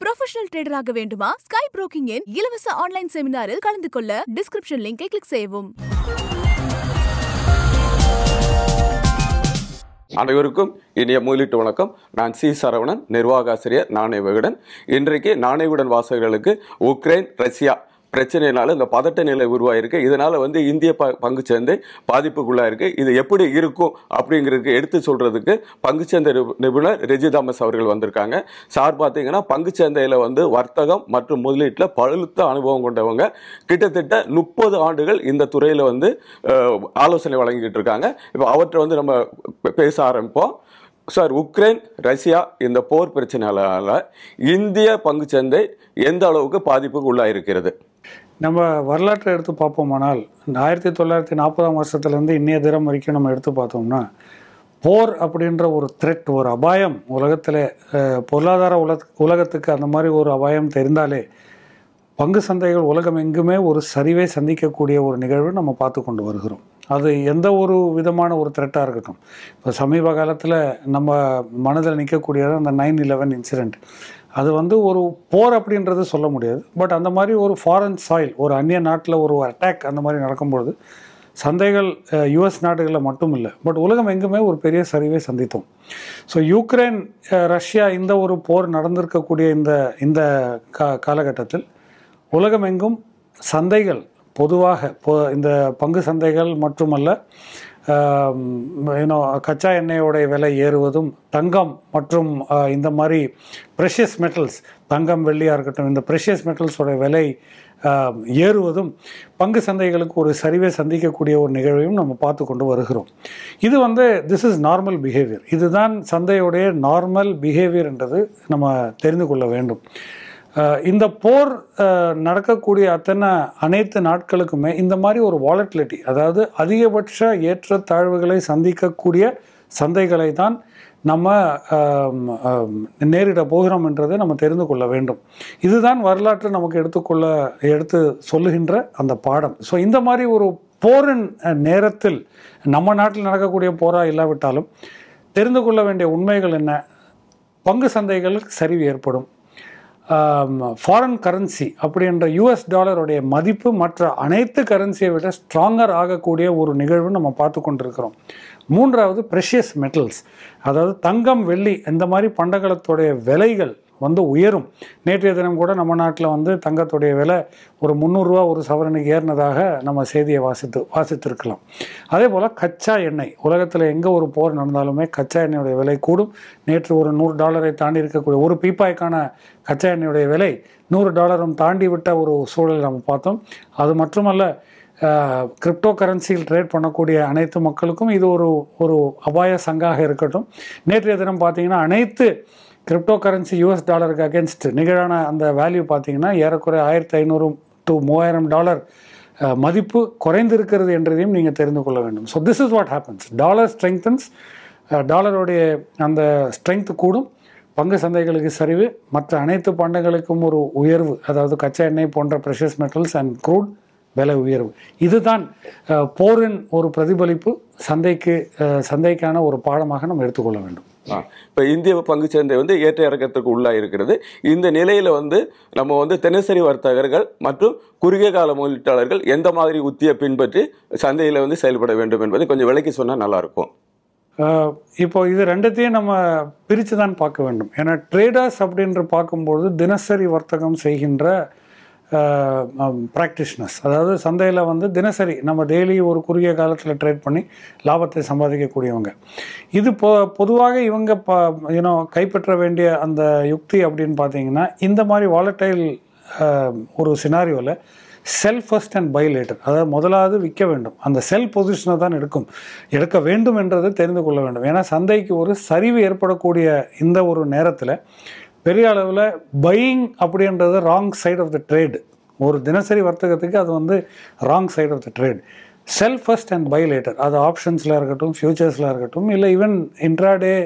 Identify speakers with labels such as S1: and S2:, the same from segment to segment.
S1: Professional trader ஆக வேண்டுமா sky broking இன் இலவச ஆன்லைன் செமினாரில் கலந்து கொள்ள டிஸ்கிரிப்ஷன் லிங்கை கிளிக் செய்யவும்
S2: அனைவருக்கும் இனிய முதலீட்டு வணக்கம் நான் சி சரவணன் நிர்வாக ஆசிரியர் நாணய விகடன் இன்றைக்கு நாணய விகடன் வாசகர்களுக்கு உக்ரைன் ரஷ்யா பிரச்சனையினால இந்த பதட்ட நிலை உருவாயிருக்கு இதனால வந்து இந்திய ப பங்கு சந்தை பாதிப்புக்குள்ளாயிருக்கு இது எப்படி இருக்கும் அப்படிங்கிறதுக்கு எடுத்து சொல்றதுக்கு பங்கு சந்தை நிபு- நிபுணர் ரெஜி தாமஸ் அவர்கள் வந்திருக்காங்க சார் பார்த்தீங்கன்னா பங்கு சந்தையில் வந்து வர்த்தகம் மற்றும் முதலீட்டில் பழுத்த அனுபவம் கொண்டவங்க கிட்டத்தட்ட முப்பது ஆண்டுகள் இந்த துறையில் வந்து அஹ், ஆலோசனை வழங்கிட்டு இருக்காங்க இப்போ அவற்றை வந்து நம்ம பே- பேச ஆரம்பிப்போம் சார் உக்ரைன் ரஷ்யா இந்த போர் பிரச்சனையால இந்திய பங்குச்சந்தை எந்த அளவுக்கு பாதிப்புக்கு உள்ளாயிருக்கிறது
S3: நம்ம வரலாற்றை எடுத்து பார்ப்போமானால் இந்த ஆயிரத்தி தொள்ளாயிரத்தி நாற்பதாம் வருஷத்துலேருந்து இன்னைய தினம் வரைக்கும் நம்ம எடுத்து பார்த்தோம்னா போர் அப்படின்ற ஒரு த்ரெட் ஒரு அபாயம் உலகத்தில் பொருளாதார உல உலகத்துக்கு அந்த மாதிரி ஒரு அபாயம் தெரிந்தாலே பங்கு சந்தைகள் உலகம் எங்குமே ஒரு சரிவை சந்திக்கக்கூடிய ஒரு நிகழ்வு நம்ம பார்த்து கொண்டு வருகிறோம் அது எந்த ஒரு விதமான ஒரு த்ரெட்டாக இருக்கட்டும் இப்போ சமீப காலத்தில் நம்ம மனதில் நிற்கக்கூடியது அந்த நைன் இலவன் இன்சிடெண்ட் அது வந்து ஒரு போர் அப்படின்றது சொல்ல முடியாது பட் அந்த மாதிரி ஒரு ஃபாரின் சாயில் ஒரு அந்நிய நாட்டில் ஒரு அட்டாக் அந்த மாதிரி நடக்கும்பொழுது சந்தைகள் யுஎஸ் நாடுகளில் மட்டும் இல்லை பட் உலகம் எங்குமே ஒரு பெரிய சரிவை சந்தித்தோம் ஸோ யூக்ரைன் அஹ், ரஷ்யா இந்த ஒரு போர் நடந்திருக்கக்கூடிய இந்த இந்த கா காலகட்டத்தில் உலகமெங்கும் சந்தைகள் பொதுவாக பொ இந்த பங்கு சந்தைகள் மட்டுமல்ல யூனோ கச்சா எண்ணெயோடைய விலை ஏறுவதும் தங்கம் மற்றும் ஆஹ், இந்த மாதிரி ப்ரெஷியஸ் மெட்டல்ஸ் தங்கம் வெள்ளியாக இருக்கட்டும் இந்த ப்ரெஷியஸ் மெட்டல்ஸோட விலை ஆஹ், ஏறுவதும் பங்கு சந்தைகளுக்கு ஒரு சரிவை சந்திக்கக்கூடிய ஒரு நிகழ்வையும் நம்ம பார்த்து கொண்டு வருகிறோம் இது வந்து திஸ் இஸ் நார்மல் பிஹேவியர் இதுதான் சந்தையுடைய நார்மல் பிஹேவியர் என்றது நம்ம தெரிந்து கொள்ள வேண்டும் அஹ் இந்த போர் அஹ், நடக்கக்கூடிய அத்தனை அனைத்து நாட்களுக்குமே இந்த மாதிரி ஒரு வாலட்டிலிட்டி அதாவது அதிகபட்ச ஏற்ற தாழ்வுகளை சந்திக்கக்கூடிய சந்தைகளை தான் நம்ம ஆம், ஆம், நேரிட போகிறோம் என்றதை நம்ம தெரிந்து கொள்ள வேண்டும் இதுதான் வரலாற்று நமக்கு எடுத்துக்கொள்ள எடுத்து சொல்லுகின்ற அந்த பாடம் ஸோ இந்த மாதிரி ஒரு போரின் அஹ், நேரத்தில் நம்ம நாட்டில் நடக்கக்கூடிய போராக இல்லாவிட்டாலும் தெரிந்து கொள்ள வேண்டிய உண்மைகள் என்ன பங்கு சந்தைகளுக்கு சரிவு ஏற்படும் ஃபாரின் கரன்சி அப்படின்ற யூஎஸ் டாலருடைய மதிப்பு மற்ற அனைத்து கரன்சியை விட ஸ்ட்ராங்கர் ஆகக்கூடிய ஒரு நிகழ்வு நம்ம பார்த்து கொண்டிருக்கிறோம் மூன்றாவது ப்ரெஷியஸ் மெட்டல்ஸ் அதாவது தங்கம் வெள்ளி இந்த மாதிரி பண்டங்களத்துடைய விலைகள் வந்து உயரும் நேற்றைய தினம் கூட நம்ம நாட்டில் வந்து தங்கத்துடைய விலை ஒரு முந்நூறுரூவா ஒரு சவரனுக்கு ஏறினதாக நம்ம செய்தியை வாசித்து வாசித்திருக்கலாம் அதே போல் கச்சா எண்ணெய் உலகத்தில் எங்கே ஒரு போர் நடந்தாலுமே கச்சா எண்ணெயுடைய விலை கூடும் நேற்று ஒரு நூறு டாலரை தாண்டி இருக்கக்கூடிய ஒரு பீப்பாய்க்கான கச்சா எண்ணெயுடைய விலை நூறு டாலரும் தாண்டி விட்ட ஒரு சூழல் நம்ம பார்த்தோம் அது மட்டுமல்ல கிரிப்டோ கரன்சியில் ட்ரேட் பண்ணக்கூடிய அனைத்து மக்களுக்கும் இது ஒரு ஒரு அபாய சங்காக இருக்கட்டும் நேற்றைய தினம் பார்த்தீங்கன்னா அனைத்து கிரிப்டோ கரன்சி யூஎஸ் டாலருக்கு அகேன்ஸ்ட் நிகழான அந்த வேல்யூ பார்த்தீங்கன்னா ஏறக்குறைய ஆயிரத்தி ஐநூறு டு மூவாயிரம் டாலர் அஹ், மதிப்பு குறைந்திருக்கிறது என்றதையும் நீங்கள் தெரிந்து கொள்ள வேண்டும் so this is what happens dollar strengthens டாலருடைய அந்த ஸ்ட்ரென்த் கூடும் பங்கு சந்தைகளுக்கு சரிவு மற்ற அனைத்து பண்டங்களுக்கும் ஒரு உயர்வு அதாவது கச்சா எண்ணெய் போன்ற ப்ரெஷஸ் மெட்டல்ஸ் அண்ட் க்ரூட் விலை உயர்வு இதுதான் அஹ், போரின் ஒரு பிரதிபலிப்பு சந்தைக்கு அஹ், சந்தைக்கான ஒரு பாடமாக நம்ம எடுத்துக்கொள்ள வேண்டும்
S2: ஆ. இப்ப இந்திய பங்குச்சந்தை வந்து ஏற்ற இறக்கத்துக்கு உள்ளா இருக்கிறது இந்த நிலையில வந்து நம்ம வந்து தினசரி வர்த்தகர்கள் மற்றும் குறுகிய கால முதலீட்டாளர்கள் எந்த மாதிரி உத்தியை பின்பற்றி சந்தையில வந்து செயல்பட வேண்டும் என்பதை கொஞ்சம் விளக்கி சொன்னா நல்லா இருக்கும்
S3: அஹ், இப்போ இது ரெண்டத்தையும் நம்ம பிரித்து தான் பார்க்க வேண்டும் ஏன்னா ட்ரேடர்ஸ் அப்படின்ற பார்க்கும்பொழுது தினசரி வர்த்தகம் செய்கின்ற ப்ராக்டிஷனர்ஸ் அதாவது சந்தையில் வந்து தினசரி நம்ம டெய்லி ஒரு குறுகிய காலத்தில் ட்ரேட் பண்ணி லாபத்தை சம்பாதிக்கக்கூடியவங்க இது பொ பொதுவாக இவங்க ப யூனோ கைப்பற்ற வேண்டிய அந்த யுக்தி அப்படின்னு பார்த்தீங்கன்னா இந்த மாதிரி வாலட்டைல் ஒரு சினாரியோவில் sell first and buy later அதாவது முதலாவது விற்க வேண்டும் அந்த செல் பொசிஷனை தான் எடுக்கும் எடுக்க வேண்டும் என்றதை தெரிந்து கொள்ள வேண்டும் ஏன்னா சந்தைக்கு ஒரு சரிவு ஏற்படக்கூடிய இந்த ஒரு நேரத்தில் பெரிய அளவில் பையிங் அப்படின்றது wrong side of the trade ஒரு தினசரி வர்த்தகத்துக்கு அது வந்து wrong side of the trade sell first and buy later அது ஆப்ஷன்ஸில் இருக்கட்டும் ஃபியூச்சர்ஸில் இருக்கட்டும் இல்லை ஈவன் இன்ட்ராடே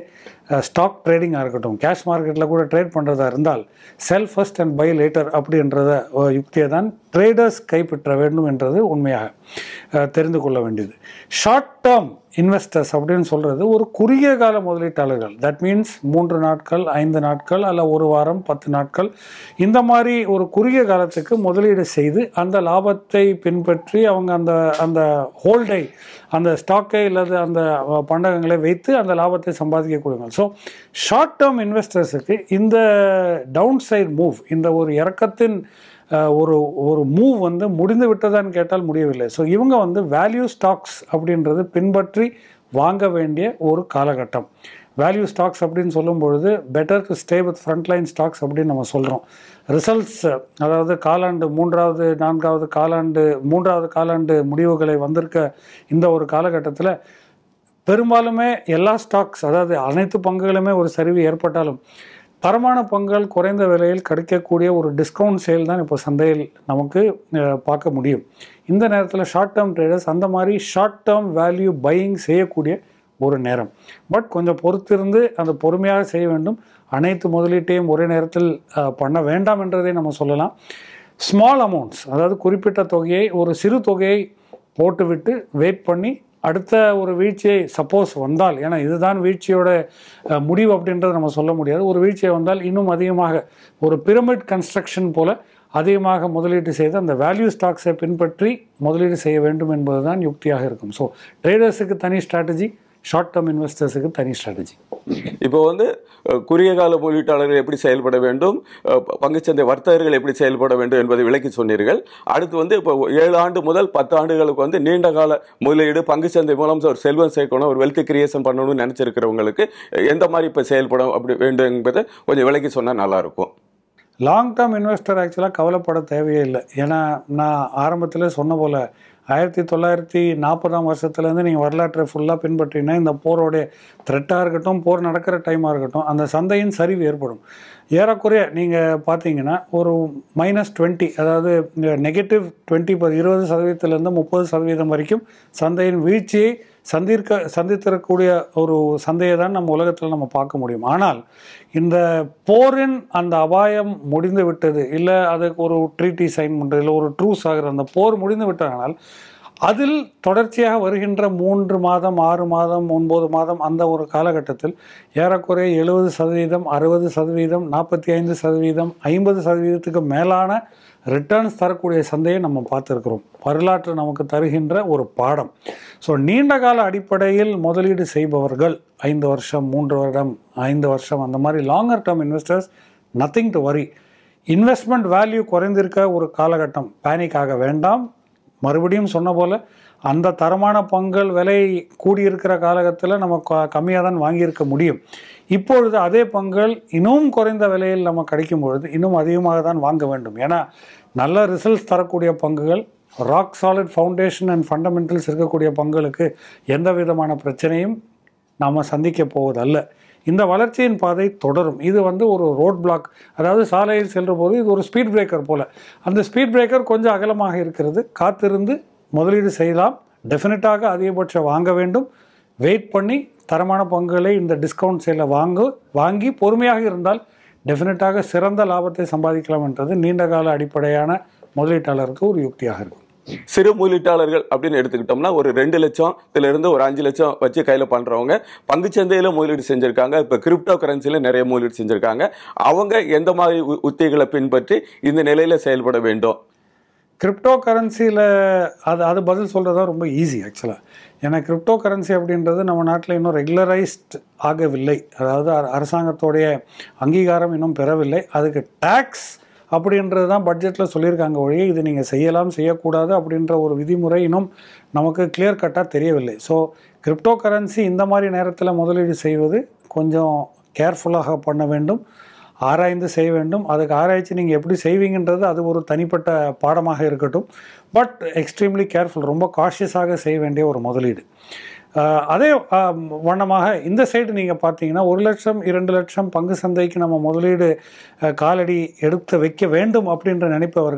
S3: ஸ்டாக் ட்ரேடிங்காக இருக்கட்டும் கேஷ் மார்க்கெட்டில் கூட ட்ரேட் பண்ணுறதா இருந்தால் sell first and buy later அப்படின்றத அஹ், யுக்தியை தான் ட்ரேடர்ஸ் கைப்பற்ற வேண்டும் என்றது உண்மையாக அஹ், தெரிந்து கொள்ள வேண்டியது ஷார்ட் டேர்ம் இன்வெஸ்டர்ஸ் அப்படின்னு சொல்கிறது ஒரு குறுகிய கால முதலீட்டாளர்கள் தட் மீன்ஸ் மூன்று நாட்கள் ஐந்து நாட்கள் அல்ல ஒரு வாரம் பத்து நாட்கள் இந்த மாதிரி ஒரு குறுகிய காலத்துக்கு முதலீடு செய்து அந்த லாபத்தை பின்பற்றி அவங்க அந்த அந்த ஹோல்டை அந்த ஸ்டாக்கை அல்லது அந்த அஹ், பண்டகங்களை வைத்து அந்த லாபத்தை சம்பாதிக்கக்கூடியவங்க ஸோ ஷார்ட் டேர்ம் இன்வெஸ்டர்ஸுக்கு இந்த டவுன் சைட் மூவ் இந்த ஒரு இறக்கத்தின் அஹ், ஒரு ஒரு மூவ் வந்து முடிந்து விட்டதான்னு கேட்டால் முடியவில்லை ஸோ இவங்க வந்து வேல்யூ ஸ்டாக்ஸ் அப்படின்றது பின்பற்றி வாங்க வேண்டிய ஒரு காலகட்டம் வேல்யூ ஸ்டாக்ஸ் அப்படின்னு சொல்லும் பொழுது better to stay with frontline stocks அப்படின்னு நம்ம சொல்கிறோம் ரிசல்ட்ஸ் அதாவது காலாண்டு மூன்றாவது நான்காவது காலாண்டு மூன்றாவது காலாண்டு முடிவுகளை வந்திருக்க இந்த ஒரு காலகட்டத்தில் பெரும்பாலுமே எல்லா ஸ்டாக்ஸ் அதாவது அனைத்து பங்குகளுமே ஒரு சரிவு ஏற்பட்டாலும் தரமான பங்குகள் குறைந்த விலையில் கிடைக்கக்கூடிய ஒரு டிஸ்கவுண்ட் சேல் தான் இப்போ சந்தையில் நமக்கு அஹ், பார்க்க முடியும் இந்த நேரத்தில் ஷார்ட் டேர்ம் ட்ரேடர்ஸ் அந்த மாதிரி ஷார்ட் டேர்ம் வேல்யூ பையிங் செய்யக்கூடிய ஒரு நேரம் பட் கொஞ்சம் பொறுத்திருந்து அந்த பொறுமையாக செய்ய வேண்டும் அனைத்து முதலீட்டையும் ஒரே நேரத்தில் அஹ், பண்ண வேண்டாம் என்றதை நம்ம சொல்லலாம் ஸ்மால் அமௌண்ட்ஸ் அதாவது குறிப்பிட்ட தொகையை ஒரு சிறு தொகையை போட்டுவிட்டு வெயிட் பண்ணி அடுத்த ஒரு வீழ்ச்சியை சப்போஸ் வந்தால் ஏன்னா இதுதான் வீழ்ச்சியோட அஹ், முடிவு அப்படின்றத நம்ம சொல்ல முடியாது ஒரு வீழ்ச்சியை வந்தால் இன்னும் அதிகமாக ஒரு பிரமிட் கன்ஸ்ட்ரக்ஷன் போல அதிகமாக முதலீடு செய்து அந்த வேல்யூ ஸ்டாக்ஸை பின்பற்றி முதலீடு செய்ய வேண்டும் என்பதுதான் யுக்தியாக இருக்கும் ஸோ ட்ரேடர்ஸுக்கு தனி ஸ்ட்ராட்டஜி ஷார்ட் டேர்ம் இன்வெஸ்டர்ஸுக்கு தனி ஸ்ட்ராட்டஜி
S2: இப்போ வந்து அஹ், குறுகிய கால முதலீட்டாளர்கள் எப்படி செயல்பட வேண்டும் அஹ், பங்குச்சந்தை வர்த்தகர்கள் எப்படி செயல்பட வேண்டும் என்பதை விளக்கி சொன்னீர்கள் அடுத்து வந்து இப்போ ஏழு ஆண்டு முதல் பத்து ஆண்டுகளுக்கு வந்து நீண்ட கால முதலீடு பங்குச்சந்தை மூலம் ஒரு செல்வம் சேர்க்கணும் ஒரு வெல்த் கிரியேஷன் பண்ணணும்னு நினைச்சிருக்கிறவங்களுக்கு எந்த மாதிரி இப்போ செயல்படும் அப்படி வேண்டும் என்பதை கொஞ்சம் விளக்கி சொன்னால் நல்லா இருக்கும்
S3: லாங் டேர்ம் இன்வெஸ்டர் ஆக்சுவலாக கவலைப்பட தேவையே இல்லை ஏன்னா நான் ஆரம்பத்தில் சொன்ன போல் ஆயிரத்தி தொள்ளாயிரத்தி நாற்பதாம் வருஷத்துலேருந்து நீங்கள் வரலாற்றை ஃபுல்லாக பின்பற்றினா இந்த போரோடைய த்ரெட்டாக இருக்கட்டும் போர் நடக்கிற டைமாக இருக்கட்டும் அந்த சந்தையின் சரிவு ஏற்படும் ஏறக்குறைய நீங்கள் பார்த்தீங்கன்னா ஒரு மைனஸ் டுவெண்ட்டி அதாவது நெகட்டிவ் டுவெண்ட்டி இருபது சதவீதத்திலேருந்து முப்பது சதவீதம் வரைக்கும் சந்தையின் வீழ்ச்சியை சந்திருக்க சந்தித்திருக்கக்கூடிய ஒரு சந்தையை தான் நம்ம உலகத்தில் நம்ம பார்க்க முடியும் ஆனால் இந்த போரின் அந்த அபாயம் முடிந்து விட்டது இல்லை அதுக்கு ஒரு ட்ரீட்டி சைன் பண்ணுறது இல்லை ஒரு ட்ரூஸ் ஆகிற அந்த போர் முடிந்து விட்டதனால் அதில் தொடர்ச்சியாக வருகின்ற மூன்று மாதம் ஆறு மாதம் ஒன்பது மாதம் அந்த ஒரு காலகட்டத்தில் ஏறக்குறைய எழுபது சதவீதம் அறுபது சதவீதம் நாற்பத்தி ஐந்து சதவீதம் ஐம்பது சதவீதத்துக்கு மேலான ரிட்டர்ன்ஸ் தரக்கூடிய சந்தையை நம்ம பார்த்துருக்குறோம் வரலாற்று நமக்கு தருகின்ற ஒரு பாடம் ஸோ நீண்ட கால அடிப்படையில் முதலீடு செய்பவர்கள் ஐந்து வருஷம் மூன்று வருடம் ஐந்து வருஷம் அந்த மாதிரி longer term investors nothing to worry investment value குறைந்திருக்க ஒரு காலகட்டம் பேனிக் ஆக வேண்டாம் மறுபடியும் சொன்ன போல் அந்த தரமான பங்குகள் விலை கூடியிருக்கிற காலகட்டத்தில் நம்ம க- கம்மியாக தான் வாங்கியிருக்க முடியும் இப்பொழுது அதே பங்குகள் இன்னும் குறைந்த விலையில் நம்ம கிடைக்கும் பொழுது இன்னும் அதிகமாக தான் வாங்க வேண்டும் ஏன்னா நல்ல ரிசல்ட்ஸ் தரக்கூடிய பங்குகள் rock solid foundation and fundamentals இருக்கக்கூடிய பங்குகளுக்கு எந்த விதமான பிரச்சனையும் நாம் சந்திக்க போவதல்ல இந்த வளர்ச்சியின் பாதை தொடரும் இது வந்து ஒரு ரோட் பிளாக் அதாவது சாலையில் செல்ற போது இது ஒரு ஸ்பீட் பிரேக்கர் போல அந்த ஸ்பீட் பிரேக்கர் கொஞ்சம் அகலமாக இருக்கிறது காத்திருந்து முதலீடு செய்யலாம் டெஃபினட்டாக அதிகபட்சம் வாங்க வேண்டும் வெயிட் பண்ணி தரமான பங்குகளை இந்த டிஸ்கவுண்ட் சேலில் வாங்கு வாங்கி பொறுமையாக இருந்தால் டெஃபினட்டாக சிறந்த லாபத்தை சம்பாதிக்கலாம் என்றது நீண்ட கால அடிப்படையான முதலீட்டாளருக்கு ஒரு யுக்தியாக இருக்கும்
S2: சிறு முதலீட்டாளர்கள் அப்படின்னு எடுத்துக்கிட்டோம்னா ஒரு ரெண்டு லட்சத்துல இருந்து ஒரு அஞ்சு லட்சம் வச்சு கையில் பண்ணுறவங்க பங்குச்சந்தையில் முதலீடு செஞ்சுருக்காங்க இப்போ கிரிப்டோ கரன்சியில் நிறைய முதலீடு செஞ்சுருக்காங்க அவங்க எந்த மாதிரி உ- உத்திகளை பின்பற்றி இந்த நிலையில் செயல்பட வேண்டும்
S3: கிரிப்டோ கரன்சியில் அது அது பதில் சொல்கிறது தான் ரொம்ப ஈஸி ஆக்சுவலாக ஏன்னா கிரிப்டோ கரன்சி அப்படின்றது நம்ம நாட்டில் இன்னும் ரெகுலரைஸ்ட் ஆகவில்லை அதாவது அர- அரசாங்கத்தோடைய அங்கீகாரம் இன்னும் பெறவில்லை அதுக்கு டேக்ஸ் அப்படின்றது தான் பட்ஜெட்டில் சொல்லியிருக்காங்க ஒழிய இது நீங்கள் செய்யலாம் செய்யக்கூடாது அப்படின்ற ஒரு விதிமுறை இன்னும் நமக்கு கிளியர் கட்டாக தெரியவில்லை ஸோ கிரிப்டோ கரன்சி இந்த மாதிரி நேரத்தில் முதலீடு செய்வது கொஞ்சம் கேர்ஃபுல்லாக பண்ண வேண்டும் ஆராய்ந்து செய்ய வேண்டும் அதுக்கு ஆராய்ச்சி நீங்கள் எப்படி செய்வீங்கன்றது அது ஒரு தனிப்பட்ட பாடமாக இருக்கட்டும் பட் எக்ஸ்ட்ரீம்லி கேர்ஃபுல் ரொம்ப காஷியஸாக செய்ய வேண்டிய ஒரு முதலீடு ஆஹ் அதே ஆஹ் வண்ணமாக இந்த சைடு நீங்கள் பார்த்தீங்கன்னா ஒரு லட்சம் இரண்டு லட்சம் பங்கு சந்தைக்கு நம்ம முதலீடு ஆஹ் காலடி எடுத்து வைக்க வேண்டும் அப்படின்ற நினைப்பவர்கள்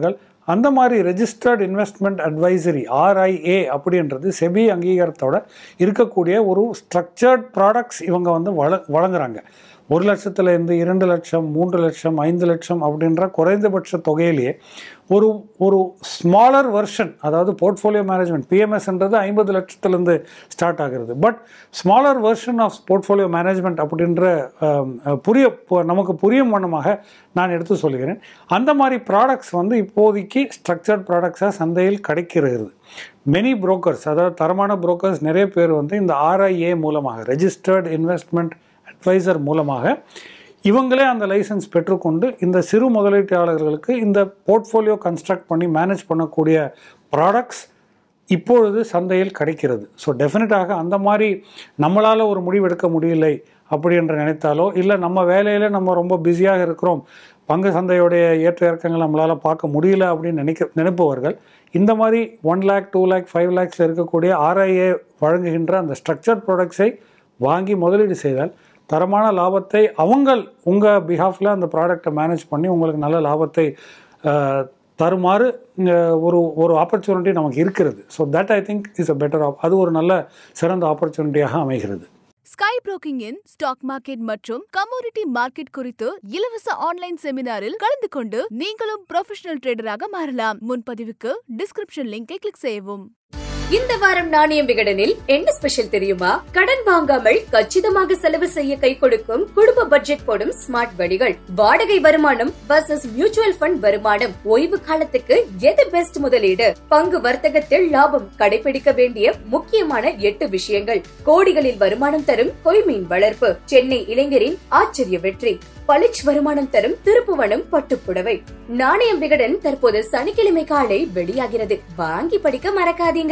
S3: அந்த மாதிரி ரெஜிஸ்டர்ட் இன்வெஸ்ட்மெண்ட் அட்வைசரி ஆர்ஐஏ அப்படின்றது செபி அங்கீகாரத்தோட இருக்கக்கூடிய ஒரு ஸ்ட்ரக்சர்ட் ப்ராடக்ட்ஸ் இவங்க வந்து வழ வழங்குறாங்க ஒரு லட்சத்துலேருந்து இரண்டு லட்சம் மூன்று லட்சம் ஐந்து லட்சம் அப்படின்ற குறைந்தபட்ச தொகையிலேயே ஒரு ஒரு ஸ்மாலர் வெர்ஷன் அதாவது போர்ட்ஃபோலியோ மேனேஜ்மெண்ட் பிஎம்எஸ்ன்றது ஐம்பது லட்சத்துலேருந்து ஸ்டார்ட் ஆகிறது but smaller version of portfolio management அப்படின்ற ஆம், புரிய பு- நமக்கு புரியும் வண்ணமாக நான் எடுத்து சொல்கிறேன் அந்த மாதிரி ப்ராடக்ட்ஸ் வந்து இப்போதைக்கு ஸ்ட்ரக்சர்ட் ப்ராடக்ட்ஸாக சந்தையில் கிடைக்கிறது மெனி brokers அதாவது தரமான brokers நிறைய பேர் வந்து இந்த ஆர்ஐஏ மூலமாக ரெஜிஸ்டர்ட் இன்வெஸ்ட்மெண்ட் அட்வைசர் மூலமாக இவங்களே அந்த லைசன்ஸ் பெற்றுக்கொண்டு இந்த சிறு முதலீட்டாளர்களுக்கு இந்த போர்ட்ஃபோலியோ கன்ஸ்ட்ரக்ட் பண்ணி மேனேஜ் பண்ணக்கூடிய ப்ராடக்ட்ஸ் இப்பொழுது சந்தையில் கிடைக்கிறது ஸோ டெஃபினட்டாக அந்த மாதிரி நம்மளால் ஒரு முடிவு எடுக்க முடியலை அப்படி என்று நினைத்தாலோ இல்லை நம்ம வேலையில் நம்ம ரொம்ப பிஸியாக இருக்கிறோம் பங்கு சந்தையுடைய ஏற்ற இறக்கங்கள் நம்மளால் பார்க்க முடியல அப்படின்னு நினைக்க நினைப்பவர்கள் இந்த மாதிரி one lakh two lakh five லேக்ஸில் இருக்கக்கூடிய ஆர்ஐஏ வழங்குகின்ற அந்த ஸ்ட்ரக்சர்ட் ப்ராடக்ட்ஸை வாங்கி முதலீடு செய்தால் தரமான லாபத்தை அவங்கள் உங்கள் பிஹாஃபில் அந்த ப்ராடக்டை மேனேஜ் பண்ணி உங்களுக்கு நல்ல லாபத்தை அஹ், தருமாறு அஹ், ஒரு ஒரு ஆப்பர்ச்சுனிட்டி நமக்கு இருக்கிறது so that I think is a better அது ஒரு நல்ல சிறந்த ஆப்பர்ச்சுனிட்டியாக அமைகிறது
S1: ஸ்கை புரோக்கிங்கின் ஸ்டாக் மார்க்கெட் மற்றும் கமோடிட்டி மார்க்கெட் குறித்து இலவச ஆன்லைன் செமினாரில் கலந்து கொண்டு நீங்களும் ப்ரொஃபஷனல் ட்ரேடராக மாறலாம் முன்பதிவுக்கு டிஸ்கிரிப்ஷன் லிங்கை கிளிக் செய்யவும்
S4: இந்த வாரம் நாணயம் விகடனில் என்ன ஸ்பெஷல் தெரியுமா கடன் வாங்காமல் கச்சிதமாக செலவு செய்ய கை கொடுக்கும் குடும்ப பட்ஜெட் போடும் ஸ்மார்ட் வழிகள் வாடகை வருமானம் வர்சஸ் மியூச்சுவல் ஃபண்ட் வருமானம் ஓய்வு காலத்துக்கு எது பெஸ்ட் முதலீடு பங்கு வர்த்தகத்தில் லாபம் கடைபிடிக்க வேண்டிய முக்கியமான எட்டு விஷயங்கள் கோடிகளில் வருமானம் தரும் கொய்மீன் வளர்ப்பு சென்னை இளைஞரின் ஆச்சரிய வெற்றி பளிச் வருமானம் தரும் திருப்புவனம் பட்டுப்புடவை நாணயம் விகடன் தற்போது சனிக்கிழமை காலை வெளியாகிறது வாங்கி படிக்க மறக்காதீங்க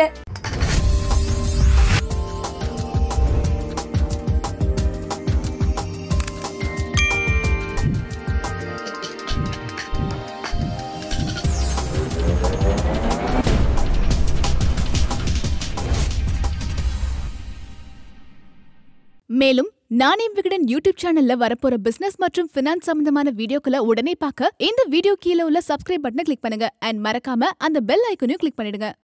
S1: மேலும் நாணயம் விகடன் யூடியூப் சேனல்ல வரப்போற பிசினஸ் மற்றும் பினான்ஸ் சம்பந்தமான வீடியோக்களை உடனே பார்க்க இந்த வீடியோ கீழே உள்ள சப்ஸ்கிரைப் பட்டனை கிளிக் பண்ணுங்க அண்ட் மறக்காம அந்த பெல் ஐக்கனையும் கிளிக் பண்ணிடுங்க